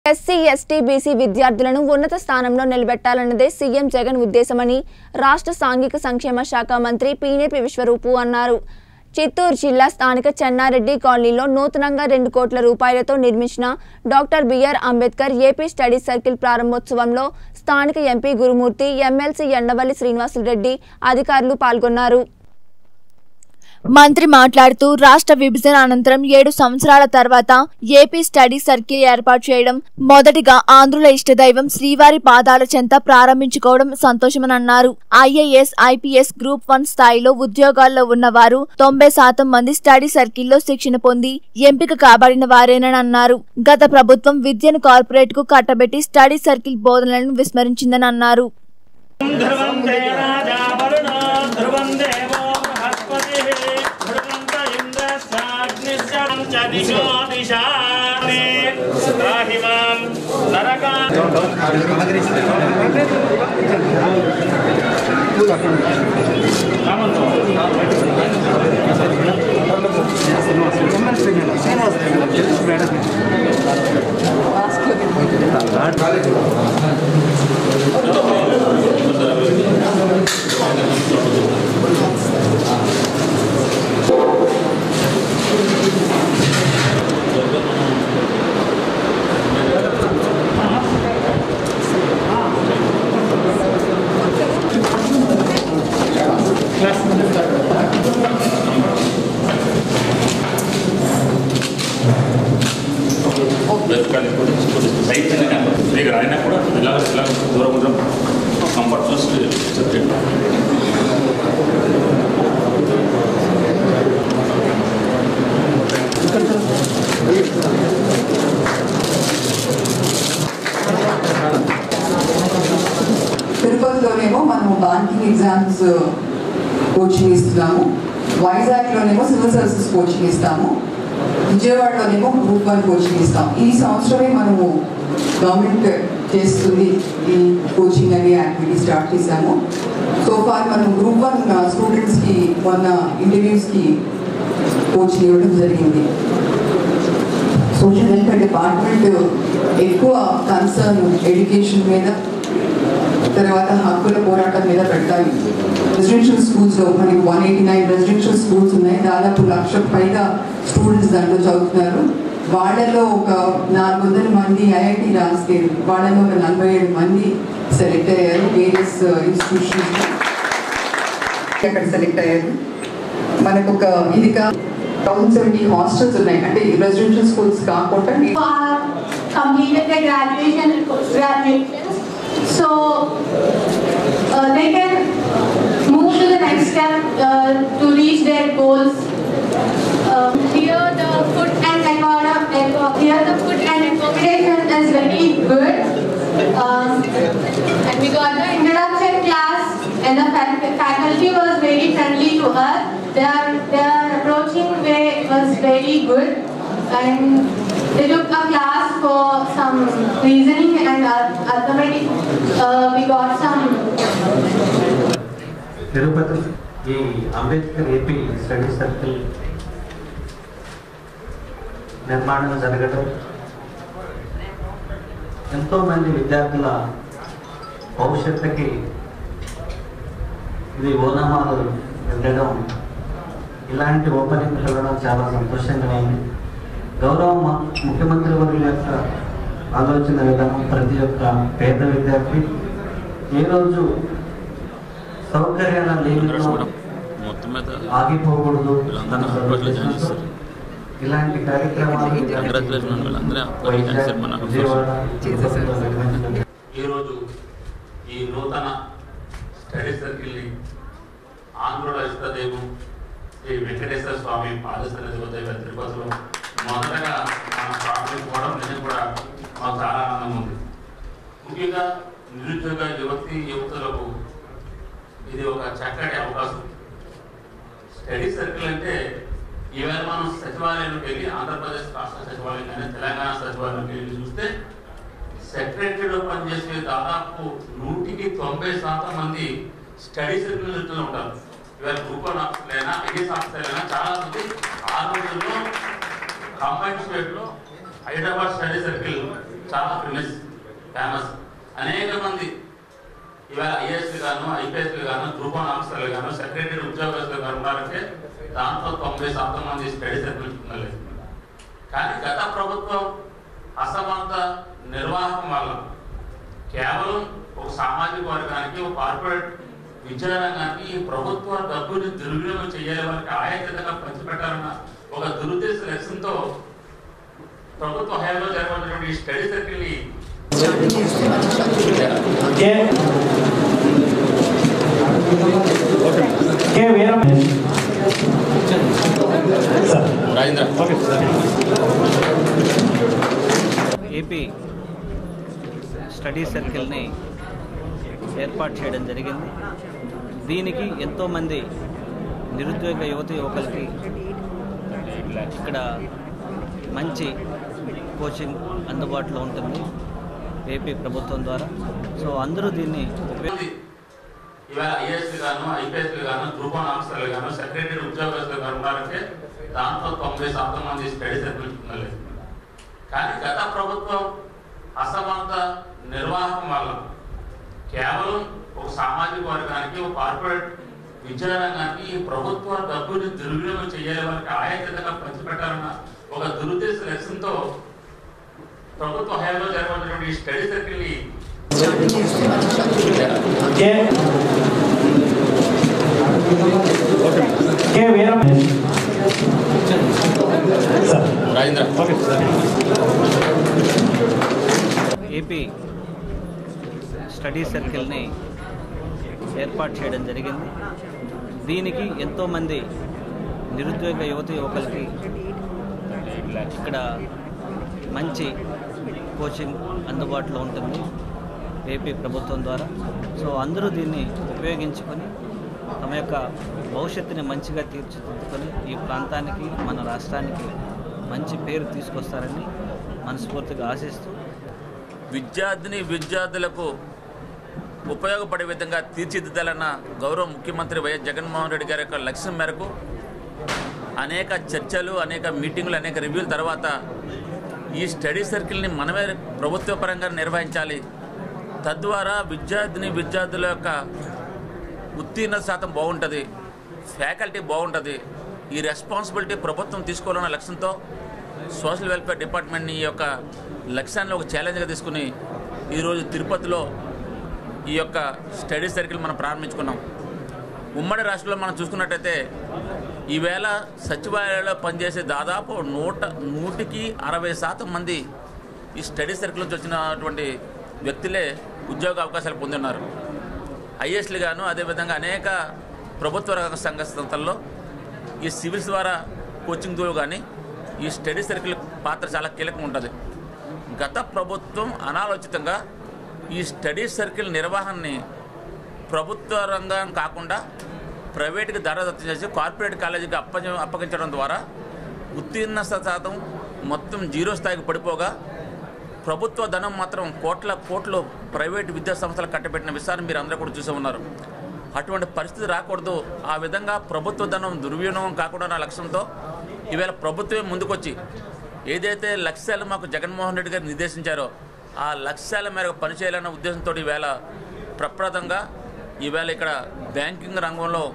SC ST BC విద్యార్థులను ఉన్నత స్థానంలో నిలబెట్టాలన్నదే సీఎం జగన్ ఉద్దేశమని రాష్ట్ర సాంఘిక సంక్షేమ శాఖ మంత్రి పీనేపి విశ్వరూపు అన్నారు చిత్తూరు జిల్లా స్థానిక చెన్నారెడ్డి కాలనీలో నూతనంగా రెండు కోట్ల రూపాయలతో నిర్మించిన doctor BR Ambedkar AP study circle ప్రారంభోత్సవంలో స్థానిక ఎంపీ గురుమూర్తి ఎమ్మెల్సీ ఎండవల్లి శ్రీనివాసులరెడ్డి అధికారులు పాల్గొన్నారు మంత్రి మాట్లాడుతూ రాష్ట్ర విభజన అనంతరం ఏడు సంవత్సరాల తర్వాత ఏపీ స్టడీ సర్కిల్ ఏర్పాటు చేయడం మొదటిగా ఆంధ్రుల ఇష్టదైవం శ్రీవారి పాదాల చెంత ప్రారంభించుకోవడం సంతోషమని అన్నారు ఐఏఎస్ ఐపీఎస్ గ్రూప్ వన్ స్థాయిలో ఉద్యోగాల్లో ఉన్నవారు తొంభై శాతం మంది స్టడీ సర్కిల్లో శిక్షణ పొంది ఎంపిక కాబడిన వారేనని అన్నారు గత ప్రభుత్వం విద్యను కార్పొరేట్ కు కట్టబెట్టి స్టడీ సర్కిల్ బోధనలను విస్మరించిందని అన్నారు ధ్రువం తే రాజా వరుణో ధ్రువం దేవో బృహస్పతిः ధ్రువంత ఇంద్రశ్చాగ్నిశ్చ చ దిశో దిశానే రాహి మాం నరకా వెతకాలి సైట్ అనేది మీకు రాయినా కూడా ఇలా ఇలా దూరం దూరం కంఫర్ట్ చూసి సబ్జెక్ట్ తిరుపతిలోనేమో మనము బ్యాంకింగ్ ఎగ్జామ్స్ కోచింగ్ ఇస్తున్నాము వైజాగ్లోనేమో సివిల్ సర్వీసెస్ కోచింగ్ ఇస్తాము విజయవాడలోనేమో గ్రూప్ వన్ కోచింగ్ ఇస్తాం ఈ సంవత్సరమే మనము గవర్నమెంట్ చేస్తుంది ఈ కోచింగ్ అనే యాక్టివిటీ స్టార్ట్ చేశాము సో ఫార్ మనం గ్రూప్ వన్ స్టూడెంట్స్కి మొన్న ఇంటర్వ్యూస్కి కోచింగ్ ఇవ్వడం జరిగింది సోషల్ వెల్ఫేర్ డిపార్ట్మెంట్ ఎక్కువ కన్సర్న్ ఎడ్యుకేషన్ మీద తర్వాత హక్కుల పోరాటం మీద పెట్టాలి రెసిడెన్షియల్ స్కూల్స్లో మనకి one eighty nine residential schools ఉన్నాయి దాదాపు లక్ష పైగా స్టూడెంట్స్ దాంట్లో చదువుతున్నారు వాళ్ళలో ఒక నాలుగు వందల మంది ఐఐటి రాస్తే వాళ్ళలో ఒక నలభై ఏడు మంది సెలెక్ట్ అయ్యారు వేరియస్ ఇన్స్టిట్యూషన్స్ అక్కడ సెలెక్ట్ అయ్యారు మనకు ఒక ఇది థౌసండ్ సెవెంటీ హాస్టల్స్ ఉన్నాయి అంటే రెసిడెన్షియల్ స్కూల్స్ కాకుండా who have completed their graduation graduations so uh, they can move to the next step uh, to reach their goals um, here the food and accommodation here the food and accommodation is very good um, and we got the introduction class and the fac- faculty was very friendly to us their their approaching way was very good and they took a class for some reasoning and arith- arithmetic. Uh, we got some Tirupati ఈ Ambedkar AP study circle నిర్మాణం జరగడం ఎంతోమంది విద్యార్థుల భవిష్యత్తుకి ఇది ఓనామాలు వెళ్ళడం ఇలాంటి opening వెళ్ళడం చాలా సంతోషంగా ఉంది గౌరవ మ- ముఖ్యమంత్రి వర్యుల యొక్క ఆలోచన విధానం ప్రతి ఒక్క పేద విద్యార్థి ఏ రోజు సౌకర్యాల లేమితో మొత్తం మీద ఆగిపోకూడదు వీళ్ళందరినీ హాస్పిటల్లో జాయిన్ చేస్తారు. ఇలాంటి కార్యక్రమాలు Congratulations on వీళ్ళందరూ వైజాగ్, క్యాన్సర్ మన విజయవాడ, తిరుపతిలో నిర్వహించడం ఈరోజు ఈ నూతన స్టడీ సర్కిల్ని ఆంధ్రుల ఇష్టదేవం శ్రీ వెంకటేశ్వర స్వామి పాదసన్నిధి వద్ద తిరుపతిలో మొదటగా మనం ప్రారంభించుకోవడం నిజం కూడా మాకు చాలా ఆనందం ఉంది ముఖ్యంగా నిరుద్యోగ యువతి యువతులకు ఇది ఒక చక్కటి అవకాశం స్టడీ సర్కిల్ అంటే ఈవేళ మనం సచివాలయంలోకి వెళ్ళి ఆంధ్రప్రదేశ్ రాష్ట్ర సచివాలయం కానీ తెలంగాణ సచివాలయంకి వెళ్ళి చూస్తే సెక్రటరీలో పనిచేసే దాదాపు నూటికి తొంభై శాతం మంది స్టడీ సర్కిల్ చుట్టూ ఉంటారు ఇవాళ గ్రూప్ వన్ ఆఫీసర్లైనా ఐఏఎస్ ఆఫీసర్లైనా చాలా మంది ఆ రోజుల్లో కంబైన్ స్టేట్ లో హైదరాబాద్ స్టడీ సర్కిల్ చాలా ఫేమస్ ఫేమస్ అనేక మంది ఇవాళ ఐఏఎస్ గాను ఐపీఎస్ గాను గ్రూప్ వన్ ఆఫీసర్లు గాను సెక్రటరీ ఉద్యోగస్తులు గాను ఉన్నారంటే దాంట్లో తొంభై శాతం మంది స్టడీ సర్కిల్ లేదు కానీ గత ప్రభుత్వం అసమంత నిర్వాహకం వల్ల కేవలం ఒక సామాజిక వర్గానికి ఒక కార్పొరేట్ విద్యారంగానికి ఈ ప్రభుత్వ డబ్బుని దుర్వినియోగం చేయాలి వారికి ఆయాచితంగా పంచిపెట్టాలన్న ఒక దురుద్దేశ లక్ష్యంతో ప్రభుత్వ హయాంలో జరగబడినటువంటి ఈ స్టడీ సర్కిల్ ని K K Veeramma sir AP study సర్కిల్ని ఏర్పాటు చేయడం జరిగింది దీనికి ఎంతోమంది నిరుద్యోగ యువత యువకులకి ఇక్కడ మంచి కోచింగ్ అందుబాటులో ఉంటుంది ఏపీ ప్రభుత్వం ద్వారా సో అందరూ దీన్ని ఉపయోగ మంది ఇవాళ ఐఏఎస్ గాను ఐపీఎస్ గాను గ్రూప్ వన్ ఆఫీసర్లు గాను సెక్రటరీ ఉద్యోగస్తులు గాను ఉన్నారంటే దాంట్లో తొంభై శాతం మంది స్టడీ సర్కిల్ లేదు కానీ గత ప్రభుత్వం అసమంత నిర్వాహకం వల్ల కేవలం ఒక సామాజిక వర్గానికి ఒక కార్పొరేట్ విద్యారంగానికి ఈ ప్రభుత్వ డబ్బుని దుర్వినియోగం చేయాలి వారికి ఆయాచితంగా పంచిపెట్టాలన్న ఒక దురుద్దేశ లక్ష్యంతో ప్రభుత్వ హయాంలో జరగబడినటువంటి ఈ స్టడీ సర్కిల్ ని K K Veeramma sir AP study సర్కిల్ని ఏర్పాటు చేయడం జరిగింది దీనికి ఎంతోమంది నిరుద్యోగ యువత యువకులకి ఇక్కడ మంచి కోచింగ్ అందుబాటులో ఉంటుంది ఏపీ ప్రభుత్వం ద్వారా సో అందరూ దీన్ని ఉపయోగించుకొని తమ యొక్క భవిష్యత్తుని మంచిగా తీర్చిదిద్దుకొని ఈ ప్రాంతానికి మన రాష్ట్రానికి మంచి పేరు తీసుకొస్తారని మనస్ఫూర్తిగా ఆశిస్తూ విద్యార్థిని విద్యార్థులకు ఉపయోగపడే విధంగా తీర్చిదిద్దాలన్న గౌరవ ముఖ్యమంత్రి వైఎస్ జగన్మోహన్ రెడ్డి గారి యొక్క లక్ష్యం మేరకు అనేక చర్చలు అనేక మీటింగులు అనేక రివ్యూల తర్వాత ఈ స్టడీ సర్కిల్ని మనమే ప్రభుత్వ పరంగా నిర్వహించాలి తద్వారా విద్యార్థిని విద్యార్థుల యొక్క ఉత్తీర్ణ శాతం బాగుంటుంది ఫ్యాకల్టీ బాగుంటుంది ఈ రెస్పాన్సిబిలిటీ ప్రభుత్వం తీసుకోవాలన్న లక్ష్యంతో సోషల్ వెల్ఫేర్ డిపార్ట్మెంట్ని ఈ యొక్క లక్ష్యాన్ని ఒక ఛాలెంజ్గా తీసుకుని ఈరోజు తిరుపతిలో ఈ యొక్క స్టడీ సర్కిల్ మనం ప్రారంభించుకున్నాం ఉమ్మడి రాష్ట్రంలో మనం చూసుకున్నట్టయితే ఈవేళ సచివాలయాల్లో పనిచేసే దాదాపు నూట నూటికి అరవై శాతం మంది ఈ స్టడీ సర్కిల్ నుంచి వచ్చినటువంటి వ్యక్తులే ఉద్యోగ అవకాశాలు పొందున్నారు ఐఏఎస్లు గాను అదేవిధంగా అనేక ప్రభుత్వ రంగ సంఘ సంస్థల్లో ఈ సివిల్స్ ద్వారా కోచింగ్ ద్వారా కానీ ఈ స్టడీ సర్కిల్ పాత్ర చాలా కీలకంగా ఉంటుంది గత ప్రభుత్వం అనాలోచితంగా ఈ స్టడీ సర్కిల్ నిర్వహణని ప్రభుత్వ రంగం కాకుండా ప్రైవేట్కి దరదత్తం చేసి కార్పొరేట్ కాలేజీకి అప్ప అప్పగించడం ద్వారా ఉత్తీర్ణ శాతం మొత్తం జీరో స్థాయికి పడిపోగా ప్రభుత్వ ధనం మాత్రం కోట్ల కోట్లు ప్రైవేట్ విద్యా సంస్థలకు కట్టబెట్టిన విషయాన్ని మీరు అందరూ కూడా చూసే ఉన్నారు అటువంటి పరిస్థితి రాకూడదు ఆ విధంగా ప్రభుత్వ ధనం దుర్వినియోగం కాకుండా నా లక్ష్యంతో ఈవేళ ప్రభుత్వమే ముందుకొచ్చి ఏదైతే లక్ష్యాలు మాకు జగన్మోహన్ రెడ్డి గారు నిర్దేశించారో ఆ లక్ష్యాల మేరకు పనిచేయాలన్న ఉద్దేశంతో ఈవేళ ప్రప్రదంగా ఈవేళ ఇక్కడ బ్యాంకింగ్ రంగంలో